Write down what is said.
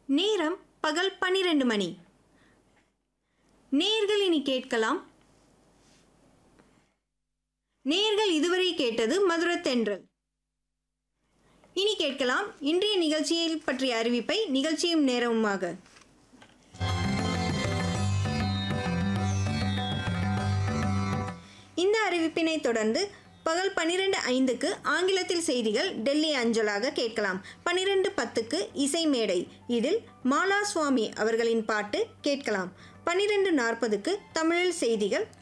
நேரம் பகல் பன்னிரண்டு மணி நேர்கள் இனி கேட்கலாம் நேர்கள் இதுவரை கேட்டது மதுரத்தென்றல் இனி கேட்கலாம் இன்றைய நிகழ்ச்சியில் பற்றிய அறிவிப்பை நிகழ்ச்சியும் நேரமுமாக இந்த அறிவிப்பினை தொடர்ந்து பகல் பன்னிரண்டு ஐந்துக்கு ஆங்கிலத்தில் செய்திகள் டெல்லி அஞ்சலாக கேட்கலாம் பன்னிரண்டு பத்துக்கு இசை மேடை இதில் மாலா சுவாமி அவர்களின் பாட்டு கேட்கலாம் பன்னிரண்டு நாற்பதுக்கு தமிழில் செய்திகள்